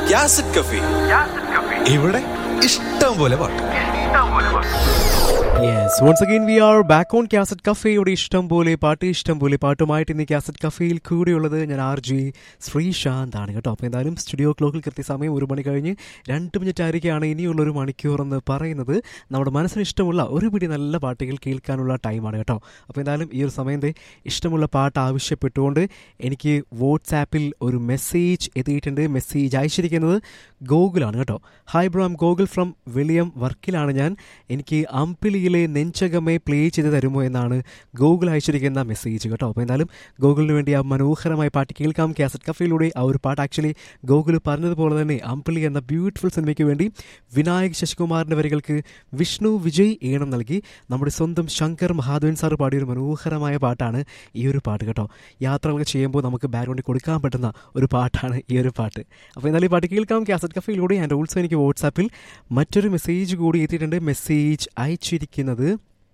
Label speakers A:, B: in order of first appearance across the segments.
A: യാസിഡ് കഫി ഇവിടെ ഇഷ്ടം പോലെ പാട്ട്
B: yes once again we are back on cassette കഫേയുടെ ഇഷ്ടം പോലെ പാട്ട് ഇഷ്ടം പോലെ പാട്ടുമായിട്ട് ഇന്ന് കാസറ്റ് കഫേയിൽ കൂടെയുള്ളത് ഞാൻ ആർ ജി ശ്രീശാന്ത് ആണ് കേട്ടോ അപ്പോൾ എന്തായാലും സ്റ്റുഡിയോ ക്ലോക്കിൽ കൃത്യസമയം ഒരു മണി കഴിഞ്ഞ് രണ്ട് മിനിറ്റ് ആയിരിക്കുകയാണ് ഇനിയുള്ള ഒരു മണിക്കൂർ എന്ന് പറയുന്നത് നമ്മുടെ മനസ്സിന് ഇഷ്ടമുള്ള ഒരു പിടി നല്ല പാട്ടുകൾ കേൾക്കാനുള്ള ടൈമാണ് കേട്ടോ അപ്പോൾ എന്തായാലും ഈ ഒരു സമയത്തെ ഇഷ്ടമുള്ള പാട്ട് ആവശ്യപ്പെട്ടുകൊണ്ട് എനിക്ക് വാട്സാപ്പിൽ ഒരു മെസ്സേജ് എത്തിയിട്ടുണ്ട് മെസ്സേജ് അയച്ചിരിക്കുന്നത് ഗോകുലാണ് കേട്ടോ hi bro M Gokul from വിലിയം വർക്കിലാണ് ഞാൻ എനിക്ക് അമ്പിളിയിലെ നെഞ്ചകമേ പ്ലേ ചെയ്ത് തരുമോ എന്നാണ് ഗൂഗിൾ അയച്ചിരിക്കുന്ന മെസ്സേജ് കേട്ടോ അപ്പോൾ എന്തായാലും ഗൂഗിളിന് വേണ്ടി ആ മനോഹരമായ പാട്ട് കേൾക്കാം കാസറ്റ് കഫയിലൂടെ ആ ഒരു പാട്ട് ആക്ച്വലി ഗൂഗിൾ പറഞ്ഞതുപോലെ തന്നെ അമ്പിളി എന്ന ബ്യൂട്ടിഫുൾ സിനിമയ്ക്ക് വേണ്ടി വിനായക് ശശികുമാറിൻ്റെ വരികൾക്ക് വിഷ്ണു വിജയ് ഈണം നൽകി നമ്മുടെ സ്വന്തം ശങ്കർ മഹാദേവൻ സാർ പാടിയ ഒരു മനോഹരമായ പാട്ടാണ് ഈ ഒരു പാട്ട് കേട്ടോ യാത്രകളൊക്കെ ചെയ്യുമ്പോൾ നമുക്ക് ബാക്ക്ഗ്രൗണ്ടിൽ കൊടുക്കാൻ പറ്റുന്ന ഒരു പാട്ടാണ് ഈ ഒരു പാട്ട് അപ്പോൾ എന്നാലും ഈ പാട്ട് കേൾക്കാം കാസറ്റ് കഫയിലൂടെ ആൻഡ് ഓൾസോ എനിക്ക് വാട്സാപ്പിൽ മറ്റൊരു മെസ്സേജ് കൂടി എത്തിയിട്ടുണ്ട് മെസ്സേജ് അയച്ചിരിക്കുന്നത്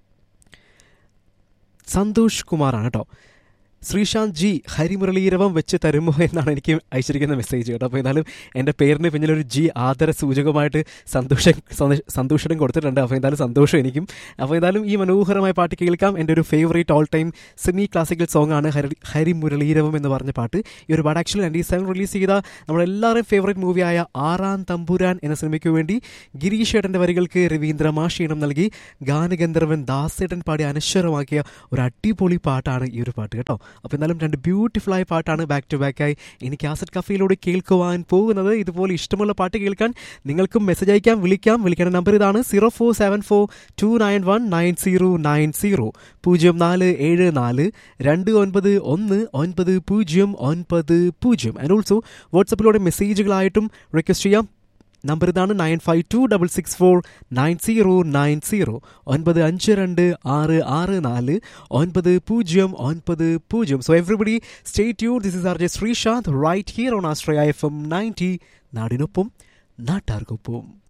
B: സന്തോഷ് കുമാറാണ് കേട്ടോ ശ്രീശാന്ത് ജി ഹരിമുരളീരവം വെച്ച് തരുമോ എന്നാണ് എനിക്ക് അയച്ചിരിക്കുന്ന മെസ്സേജ് കേട്ടോ അപ്പോൾ എന്നാലും എൻ്റെ പേരിന് പിന്നിലൊരു ജി ആദര സൂചകമായിട്ട് സന്തോഷം സന്തോഷം കൊടുത്തിട്ടുണ്ട് അപ്പോൾ എന്തായാലും സന്തോഷം എനിക്കും അപ്പോൾ എന്തായാലും ഈ മനോഹരമായ പാട്ട് കേൾക്കാം എൻ്റെ ഒരു favourite all time semi classical song ആണ് ഹരി ഹരിമുരളീരവം എന്ന് പറഞ്ഞ പാട്ട് ഈ ഒരു പാട്ട് ആക്ച്വലി നയൻറ്റി സെവൻ റിലീസ് ചെയ്ത നമ്മുടെ എല്ലാവരുടെയും ഫേവറേറ്റ് മൂവിയായ ആറാം തമ്പുരാൻ എന്ന സിനിമയ്ക്ക് വേണ്ടി ഗിരീഷ് ഏട്ടൻ്റെ വരികൾക്ക് രവീന്ദ്ര മാഷീണം നൽകി ഗാനഗന്ധർവൻ ദാസേട്ടൻ പാടി അനശ്വരമാക്കിയ ഒരു അടിപൊളി പാട്ടാണ് ഈ ഒരു പാട്ട് കേട്ടോ അപ്പോൾ എന്നാലും രണ്ട് ബ്യൂട്ടിഫുൾ ആയ പാട്ടാണ് ബാക്ക് ടു ബാക്ക് ആയി എനിക്ക് ആസറ്റ് കഫയിലൂടെ കേൾക്കുവാൻ പോകുന്നത് ഇതുപോലെ ഇഷ്ടമുള്ള പാട്ട് കേൾക്കാൻ നിങ്ങൾക്കും മെസ്സേജ് അയക്കാം വിളിക്കാം വിളിക്കേണ്ട നമ്പർ ഇതാണ് zero four seven four two nine one nine zero nine zero പൂജ്യം നാല് ഏഴ് നാല് രണ്ട് ഒൻപത് ഒന്ന് ഒൻപത് പൂജ്യം ഒൻപത് പൂജ്യം ആൻഡ് ഓൾസോ വാട്സപ്പിലൂടെ മെസ്സേജുകളായിട്ടും റിക്വസ്റ്റ് ചെയ്യാം നമ്പർ ഇതാണ് nine five two double six four nine zero nine zero ഒൻപത് അഞ്ച് രണ്ട് ആറ് ആറ് നാല് ഒൻപത് പൂജ്യം ഒൻപത് പൂജ്യം so everybody stay tune this is R J Sreesanth right here on Astraya F M ninety നാടിനൊപ്പം നാട്ടാർക്കൊപ്പം